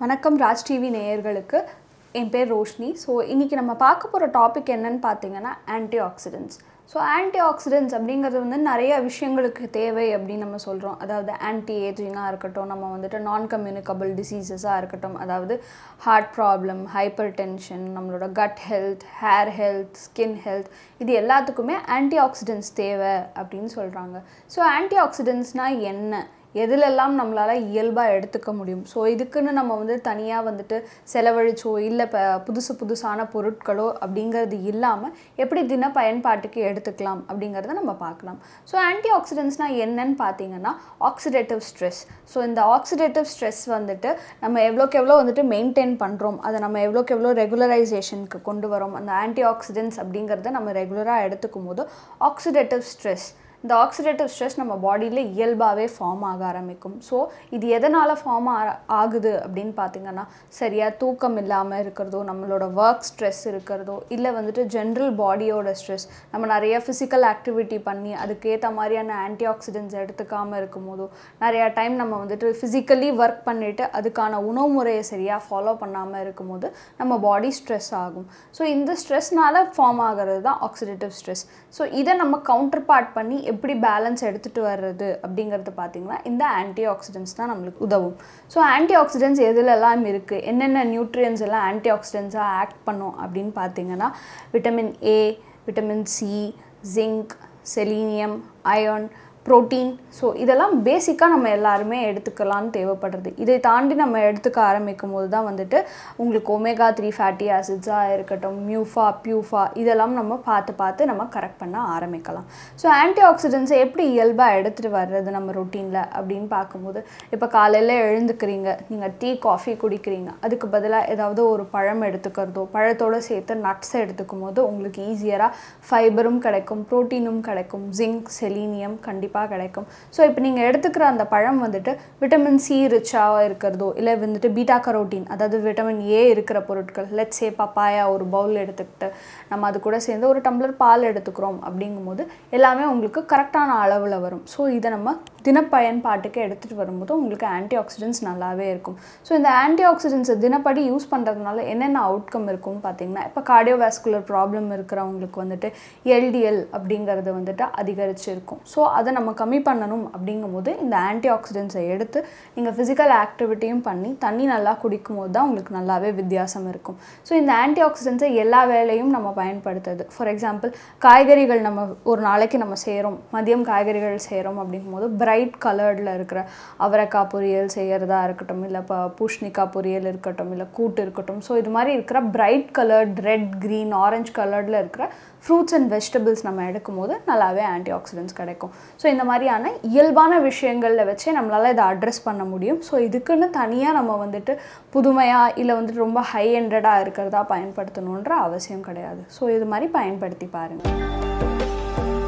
வணக்கம் ராஜ் டிவி நேயர்களுக்கு என் பேர் ரோஷினி ஸோ இன்றைக்கி நம்ம பார்க்க போகிற டாபிக் என்னன்னு பார்த்தீங்கன்னா antioxidants so antioxidants அப்படிங்கிறது வந்து நிறைய விஷயங்களுக்கு தேவை அப்படின்னு நம்ம சொல்கிறோம் அதாவது ஆன்டி ஏஜிங்காக இருக்கட்டும் நம்ம வந்துட்டு நான் கம்யூனிகபிள் டிசீசஸாக இருக்கட்டும் அதாவது ஹார்ட் ப்ராப்ளம் ஹைப்பர் டென்ஷன் நம்மளோட gut health hair health skin health இது எல்லாத்துக்குமே ஆன்டி ஆக்சிடென்ட்ஸ் தேவை அப்படின்னு சொல்கிறாங்க ஸோ ஆன்டி ஆக்சிடென்ட்ஸ்னால் என்ன எதுலெல்லாம் நம்மளால் இயல்பாக எடுத்துக்க முடியும் ஸோ இதுக்குன்னு நம்ம வந்து தனியாக வந்துட்டு செலவழிச்சோ இல்லை இப்போ புதுசு புதுசான பொருட்களோ அப்படிங்கிறது இல்லாமல் எப்படி தின பயன்பாட்டுக்கு எடுத்துக்கலாம் அப்படிங்கிறத நம்ம பார்க்கலாம் ஸோ ஆன்டி ஆக்சிடென்ட்ஸ்னால் என்னன்னு பார்த்தீங்கன்னா ஆக்சிடேட்டிவ் ஸ்ட்ரெஸ் ஸோ இந்த ஆக்சிடேட்டிவ் ஸ்ட்ரெஸ் வந்துட்டு நம்ம எவ்வளோக்கு எவ்வளோ வந்துட்டு மெயின்டைன் பண்ணுறோம் அதை நம்ம எவ்வளோக்கு எவ்வளோ ரெகுலரைசேஷனுக்கு கொண்டு வரோம் அந்த ஆன்டி ஆக்சிடென்ட்ஸ் அப்படிங்கிறத நம்ம ரெகுலராக எடுத்துக்கும் போது ஆக்சிடேட்டிவ் ஸ்ட்ரெஸ் இந்த ஆக்சிடேட்டிவ் ஸ்ட்ரெஸ் நம்ம பாடியில் இயல்பாகவே ஃபார்ம் ஆக ஆரம்பிக்கும் ஸோ இது எதனால் ஃபார்ம் ஆகுது அப்படின்னு பார்த்தீங்கன்னா சரியாக தூக்கம் இல்லாமல் இருக்கிறதோ நம்மளோட ஒர்க் ஸ்ட்ரெஸ் இருக்கிறதோ இல்லை வந்துட்டு ஜென்ரல் பாடியோட ஸ்ட்ரெஸ் நம்ம நிறைய ஃபிசிக்கல் ஆக்டிவிட்டி பண்ணி அதுக்கேற்ற மாதிரியான ஆன்டி ஆக்சிடென்ட்ஸ் எடுத்துக்காமல் இருக்கும் போதோ நிறையா டைம் நம்ம வந்துட்டு ஃபிசிக்கலி ஒர்க் பண்ணிவிட்டு அதுக்கான உணவு முறையை சரியாக ஃபாலோ பண்ணாமல் இருக்கும்போது நம்ம பாடி ஸ்ட்ரெஸ் ஆகும் ஸோ இந்த ஸ்ட்ரெஸ்னால ஃபார்ம் ஆகிறது தான் ஆக்சிடேட்டிவ் ஸ்ட்ரெஸ் ஸோ இதை நம்ம கவுண்டர் பார்ட் பண்ணி எப்படி பேலன்ஸ் எடுத்துகிட்டு வர்றது அப்படிங்கிறது பார்த்திங்கன்னா இந்த ஆன்டி ஆக்சிடென்ட்ஸ் தான் நம்மளுக்கு உதவும் ஸோ ஆன்டி ஆக்சிடென்ட்ஸ் எதுலெல்லாம் இருக்குது என்னென்ன நியூட்ரியன்ஸ் எல்லாம் ஆன்டி ஆக்சிடென்ட்ஸாக ஆக்ட் பண்ணும் அப்படின்னு பார்த்தீங்கன்னா vitamin A vitamin C zinc selenium iron protein so இதெல்லாம் பேசிக்காக நம்ம எல்லாருமே எடுத்துக்கலாம்னு தேவைப்படுறது இதை தாண்டி நம்ம எடுத்துக்க ஆரம்பிக்கும் போது தான் வந்துட்டு உங்களுக்கு ஒமேகா த்ரீ ஃபேட்டி ஆசிட்ஸாக இருக்கட்டும் மியூஃபா பியூஃபா இதெல்லாம் நம்ம பார்த்து பார்த்து நம்ம கரெக்ட் பண்ண ஆரம்பிக்கலாம் ஸோ ஆன்டி ஆக்சிடென்ட்ஸை எப்படி இயல்பாக எடுத்துகிட்டு வர்றது நம்ம ரொட்டீனில் அப்படின்னு பார்க்கும்போது இப்போ காலையில் எழுந்துக்கிறீங்க நீங்கள் டீ காஃபி குடிக்கிறீங்க அதுக்கு பதிலாக ஏதாவது ஒரு பழம் எடுத்துக்கிறதோ பழத்தோடு சேர்த்து நட்ஸ் எடுத்துக்கும் போது உங்களுக்கு ஈஸியராக ஃபைபரும் கிடைக்கும் ப்ரோட்டீனும் கிடைக்கும் ஜிங்க் செலீனியம் கண்டிப்பாக கண்டிப்பாக கிடைக்கும் ஸோ இப்போ நீங்கள் எடுத்துக்கிற அந்த பழம் வந்துட்டு விட்டமின் சி ரிச்சாக இருக்கிறதோ இல்லை வந்துட்டு பீட்டா கரோட்டீன் அதாவது விட்டமின் ஏ இருக்கிற பொருட்கள் லெட்ஸ் சே பப்பாயா ஒரு பவுல் எடுத்துக்கிட்டு நம்ம அது கூட சேர்ந்து ஒரு டம்ளர் பால் எடுத்துக்கிறோம் அப்படிங்கும்போது எல்லாமே உங்களுக்கு கரெக்டான அளவில் வரும் ஸோ இதை நம்ம தினப்பயன்பாட்டுக்கு எடுத்துகிட்டு வரும்போது உங்களுக்கு ஆன்டி ஆக்சிடென்ட்ஸ் நல்லாவே இருக்கும் ஸோ இந்த ஆன்டி ஆக்சிடென்ட்ஸை தினப்படி யூஸ் பண்ணுறதுனால என்னென்ன அவுட்கம் இருக்கும்னு பார்த்தீங்கன்னா இப்போ கார்டியோவாஸ்குலர் ப்ராப்ளம் இருக்கிறவங்களுக்கு வந்துட்டு எல்டிஎல் அப்படிங்கிறது வந்துட்டு அதிகரிச்சு இருக்கும் ஸோ அதை நம்ம கம்மி பண்ணணும் அப்படிங்கும்போது இந்த ஆன்டி ஆக்சிடென்ட்ஸை எடுத்து நீங்கள் ஃபிசிக்கல் ஆக்டிவிட்டியும் பண்ணி தண்ணி நல்லா குடிக்கும் போது தான் உங்களுக்கு நல்லாவே வித்தியாசம் இருக்கும் ஸோ இந்த ஆன்டி ஆக்சிடென்ட்ஸை எல்லா வேலையும் நம்ம பயன்படுத்துறது ஃபார் எக்ஸாம்பிள் காய்கறிகள் நம்ம ஒரு நாளைக்கு நம்ம செய்கிறோம் மதியம் காய்கறிகள் செய்கிறோம் அப்படிங்கும்போது பிரைட் கலர்டில் இருக்கிற அவரைக்காய் பொரியல் செய்கிறதா இருக்கட்டும் இல்லை இப்போ பூஷ்ணிக்காய் பொரியல் இருக்கட்டும் இல்லை கூட்டு இருக்கட்டும் ஸோ இது மாதிரி இருக்கிற bright coloured red green orange கலர்டில் இருக்கிற ஃப்ரூட்ஸ் அண்ட் வெஜிடபிள்ஸ் நம்ம எடுக்கும் போது நல்லாவே ஆன்டி ஆக்சிடென்ட்ஸ் கிடைக்கும் ஸோ இந்த மாதிரியான இயல்பான விஷயங்களில் வச்சே நம்மளால் இதை அட்ரஸ் பண்ண முடியும் ஸோ இதுக்குன்னு தனியாக நம்ம வந்துட்டு புதுமையாக இல்லை வந்துட்டு ரொம்ப ஹை ஹெண்டடாக இருக்கிறதா பயன்படுத்தணுன்ற அவசியம் கிடையாது ஸோ இது மாதிரி பயன்படுத்தி பாருங்கள்